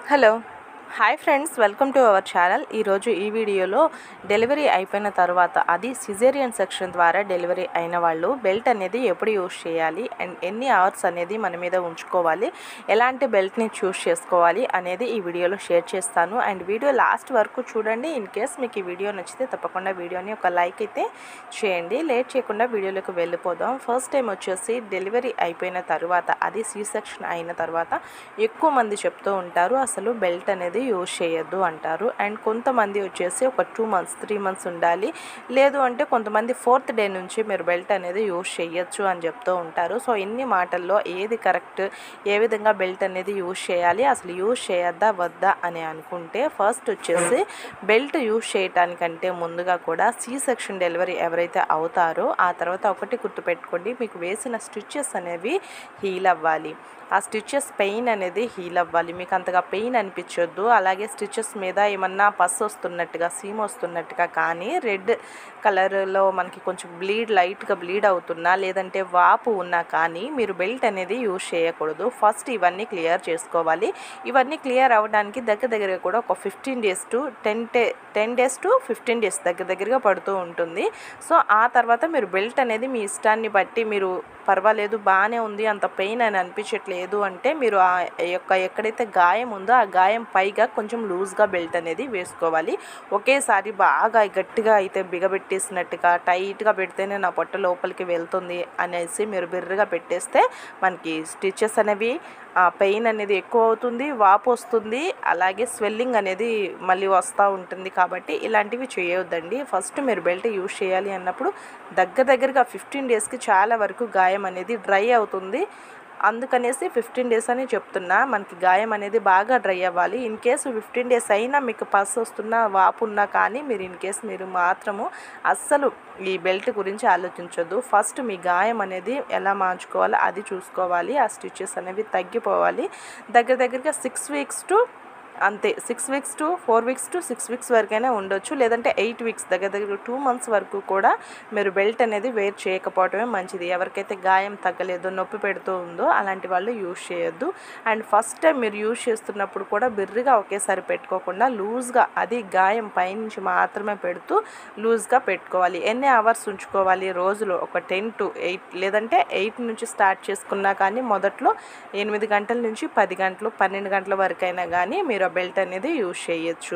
hello hi friends welcome to our channel ఈరోజు ఈ వీడియోలో డెలివరీ అయిపోయిన తర్వాత అది సిజేరియన్ సెక్షన్ ద్వారా డెలివరీ అయిన వాళ్ళు బెల్ట్ అనేది ఎప్పుడు యూజ్ చేయాలి అండ్ ఎన్ని అవర్స్ అనేది మన మీద ఉంచుకోవాలి ఎలాంటి బెల్ట్ని చూస్ చేసుకోవాలి అనేది ఈ వీడియోలో షేర్ చేస్తాను అండ్ వీడియో లాస్ట్ వరకు చూడండి ఇన్ కేస్ మీకు ఈ వీడియో నచ్చితే తప్పకుండా వీడియోని ఒక లైక్ అయితే చేయండి లేట్ చేయకుండా వీడియోలోకి వెళ్ళిపోదాం ఫస్ట్ టైం వచ్చేసి డెలివరీ అయిపోయిన తర్వాత అది సి సెక్షన్ అయిన తర్వాత ఎక్కువ మంది చెప్తూ ఉంటారు అసలు బెల్ట్ అనేది యూజ్ చేయొద్దు అంటారు అండ్ కొంతమంది వచ్చేసి ఒక టూ మంత్స్ త్రీ మంత్స్ ఉండాలి లేదు అంటే కొంతమంది ఫోర్త్ డే నుంచి మీరు బెల్ట్ అనేది యూజ్ చేయొచ్చు అని చెప్తూ ఉంటారు సో ఇన్ని మాటల్లో ఏది కరెక్ట్ ఏ విధంగా బెల్ట్ అనేది యూజ్ చేయాలి అసలు యూజ్ చేయొద్దా వద్దా అని అనుకుంటే ఫస్ట్ వచ్చేసి బెల్ట్ యూజ్ చేయటానికంటే ముందుగా కూడా సి సెక్షన్ డెలివరీ ఎవరైతే అవుతారో ఆ తర్వాత ఒకటి గుర్తుపెట్టుకోండి మీకు వేసిన స్టిచ్చెస్ అనేవి హీల్ అవ్వాలి ఆ స్టిచ్చెస్ పెయిన్ అనేది హీల్ అవ్వాలి మీకు అంతగా పెయిన్ అనిపించొద్దు అలాగే స్టిచ్చెస్ మీద ఏమన్నా పస్ వస్తున్నట్టుగా సీమ్ వస్తున్నట్టుగా కానీ రెడ్ కలర్లో మనకి కొంచెం బ్లీడ్ లైట్గా బ్లీడ్ అవుతున్నా లేదంటే వాపు ఉన్నా కానీ మీరు బెల్ట్ అనేది యూజ్ చేయకూడదు ఫస్ట్ ఇవన్నీ క్లియర్ చేసుకోవాలి ఇవన్నీ క్లియర్ అవ్వడానికి దగ్గర దగ్గరగా కూడా ఒక fifteen days to ten day ten days to fifteen days దగ్గర దగ్గరగా పడుతూ ఉంటుంది సో ఆ తర్వాత మీరు బెల్ట్ అనేది మీ ఇష్టాన్ని బట్టి మీరు పర్వాలేదు బాగానే ఉంది అంత పెయిన్ అని అనిపించట్లేదు అంటే మీరు ఆ యొక్క ఎక్కడైతే గాయం ఉందో ఆ గాయం పైగా కొంచెం లూజ్గా బెల్ట్ అనేది వేసుకోవాలి ఒకేసారి బాగా గట్టిగా అయితే బిగబెట్టేసినట్టుగా టైట్గా పెడితేనే నా పొట్ట లోపలికి వెళ్తుంది అనేసి మీరు బిర్రగా పెట్టేస్తే మనకి స్టిచెస్ అనేవి పెయిన్ అనేది ఎక్కువ అవుతుంది వాపు వస్తుంది అలాగే స్వెల్లింగ్ అనేది మళ్ళీ వస్తూ ఉంటుంది కాబట్టి ఇలాంటివి చేయొద్దండి ఫస్ట్ మీరు బెల్ట్ యూజ్ చేయాలి అన్నప్పుడు దగ్గర దగ్గరగా ఫిఫ్టీన్ డేస్కి చాలా వరకు గాయం అనేది డ్రై అవుతుంది అందుకనేసి ఫిఫ్టీన్ డేస్ అని చెప్తున్నా మనకి గాయం అనేది బాగా డ్రై అవ్వాలి ఇన్ కేసు ఫిఫ్టీన్ డేస్ అయినా మీకు పస్ వస్తున్నా వాపు ఉన్నా కానీ మీరు ఇన్ కేసు మీరు మాత్రము అస్సలు ఈ బెల్ట్ గురించి ఆలోచించొద్దు ఫస్ట్ మీ గాయం అనేది ఎలా మార్చుకోవాలో అది చూసుకోవాలి ఆ స్టిచెస్ అనేవి తగ్గిపోవాలి దగ్గర దగ్గరగా సిక్స్ వీక్స్ టు అంతే six weeks to four weeks to six weeks వరకైనా ఉండొచ్చు లేదంటే ఎయిట్ వీక్స్ దగ్గర దగ్గర టూ మంత్స్ వరకు కూడా మీరు బెల్ట్ అనేది వేర్ చేయకపోవడమే మంచిది ఎవరికైతే గాయం తగ్గలేదో నొప్పి పెడుతూ ఉందో అలాంటి వాళ్ళు యూజ్ చేయొద్దు అండ్ ఫస్ట్ టైం మీరు యూజ్ చేస్తున్నప్పుడు కూడా బిర్రిగా ఒకేసారి పెట్టుకోకుండా లూజ్గా అది గాయం పైనుంచి మాత్రమే పెడుతూ లూజ్గా పెట్టుకోవాలి ఎన్ని అవర్స్ ఉంచుకోవాలి రోజులో ఒక టెన్ టు ఎయిట్ లేదంటే ఎయిట్ నుంచి స్టార్ట్ చేసుకున్నా కానీ మొదట్లో ఎనిమిది గంటల నుంచి పది గంటలు పన్నెండు గంటల వరకైనా కానీ మీరు ఆ బెల్ట్ అనేది యూజ్ చేయొచ్చు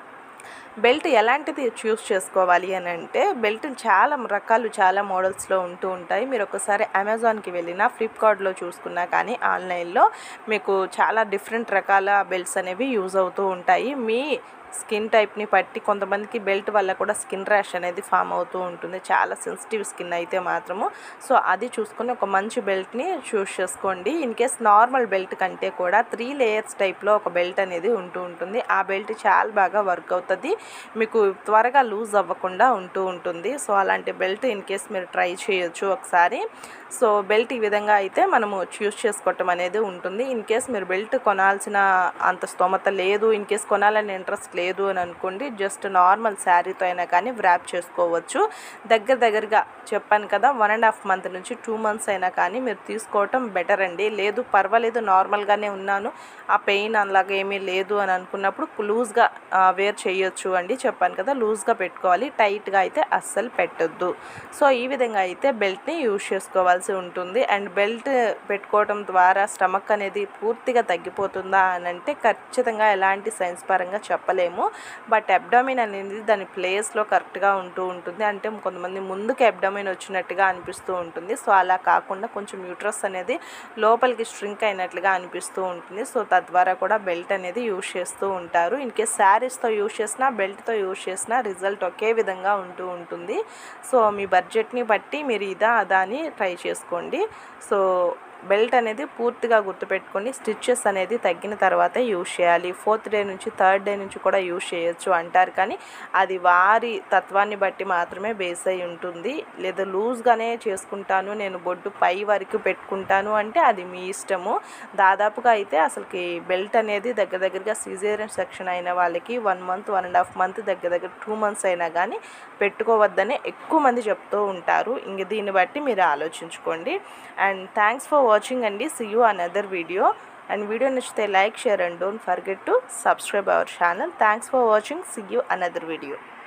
బెల్ట్ ఎలాంటిది చూస్ చేసుకోవాలి అని అంటే బెల్ట్ చాలా రకాలు చాలా మోడల్స్లో ఉంటూ ఉంటాయి మీరు ఒకసారి అమెజాన్కి వెళ్ళినా ఫ్లిప్కార్ట్లో చూసుకున్నా కానీ ఆన్లైన్లో మీకు చాలా డిఫరెంట్ రకాల బెల్ట్స్ అనేవి యూజ్ అవుతూ ఉంటాయి మీ స్కిన్ టైప్ని బట్టి కొంతమందికి బెల్ట్ వల్ల కూడా స్కిన్ ర్యాష్ అనేది ఫామ్ అవుతూ ఉంటుంది చాలా సెన్సిటివ్ స్కిన్ అయితే మాత్రము సో అది చూసుకొని ఒక మంచి బెల్ట్ని చూస్ చేసుకోండి ఇన్ కేస్ నార్మల్ బెల్ట్ కంటే కూడా త్రీ లేయర్స్ టైప్లో ఒక బెల్ట్ అనేది ఉంటూ ఉంటుంది ఆ బెల్ట్ చాలా బాగా వర్క్ అవుతుంది మీకు త్వరగా లూజ్ అవ్వకుండా ఉంటూ ఉంటుంది సో అలాంటి బెల్ట్ ఇన్ కేస్ మీరు ట్రై చేయొచ్చు ఒకసారి సో బెల్ట్ ఈ విధంగా అయితే మనము చూస్ చేసుకోవటం అనేది ఉంటుంది ఇన్ కేస్ మీరు బెల్ట్ కొనాల్సిన అంత స్తోమత లేదు ఇన్ కేస్ కొనాలని ఇంట్రెస్ట్ లేదు అని అనుకోండి జస్ట్ నార్మల్ శారీతో అయినా కానీ వ్రాప్ చేసుకోవచ్చు దగ్గర దగ్గరగా చెప్పాను కదా వన్ అండ్ హాఫ్ మంత్ నుంచి టూ మంత్స్ అయినా కానీ మీరు తీసుకోవటం బెటర్ అండి లేదు పర్వాలేదు నార్మల్గానే ఉన్నాను ఆ పెయిన్ అలాగే ఏమీ లేదు అని అనుకున్నప్పుడు లూజ్గా వేర్ చేయొచ్చు అండి చెప్పాను కదా లూజ్గా పెట్టుకోవాలి టైట్గా అయితే అస్సలు పెట్టొద్దు సో ఈ విధంగా అయితే బెల్ట్ని యూజ్ చేసుకోవాల్సి ఉంటుంది అండ్ బెల్ట్ పెట్టుకోవడం ద్వారా స్టమక్ అనేది పూర్తిగా తగ్గిపోతుందా అని అంటే ఖచ్చితంగా ఎలాంటి సైన్స్ పరంగా చెప్పలేము బట్ అబ్డామిన్ అనేది దాని ప్లేస్లో కరెక్ట్గా ఉంటూ ఉంటుంది అంటే కొంతమంది ముందుకు అబ్డామిన్ వచ్చినట్టుగా అనిపిస్తూ ఉంటుంది సో అలా కాకుండా కొంచెం యూట్రస్ అనేది లోపలికి స్ట్రింక్ అయినట్లుగా అనిపిస్తూ ఉంటుంది సో తద్వారా కూడా బెల్ట్ అనేది యూజ్ చేస్తూ ఉంటారు ఇన్ కేస్ శారీస్తో యూజ్ చేసినా బెల్ట్తో యూజ్ చేసినా రిజల్ట్ ఒకే విధంగా ఉంటూ ఉంటుంది సో మీ బడ్జెట్ని బట్టి మీరు ఇదా అదా అని ట్రై చేసుకోండి సో బెల్ట్ అనేది పూర్తిగా గుర్తుపెట్టుకొని స్టిచ్చెస్ అనేది తగ్గిన తర్వాతే యూజ్ చేయాలి ఫోర్త్ డే నుంచి థర్డ్ డే నుంచి కూడా యూజ్ చేయొచ్చు అంటారు కానీ అది వారి తత్వాన్ని బట్టి మాత్రమే బేస్ అయి ఉంటుంది లేదా లూజ్గానే చేసుకుంటాను నేను బొడ్డు పై వరకు పెట్టుకుంటాను అంటే అది మీ ఇష్టము దాదాపుగా అయితే అసలుకి బెల్ట్ అనేది దగ్గర దగ్గరగా సిజేరియన్ సెక్షన్ అయిన వాళ్ళకి one month one and half month దగ్గర దగ్గర టూ మంత్స్ అయినా కానీ పెట్టుకోవద్దని ఎక్కువ మంది చెప్తూ ఉంటారు ఇంక దీన్ని బట్టి మీరు ఆలోచించుకోండి అండ్ థ్యాంక్స్ ఫర్ వాచింగ్ అండి see you another video and video నచ్చితే like share and don't forget to subscribe our channel thanks for watching see you another video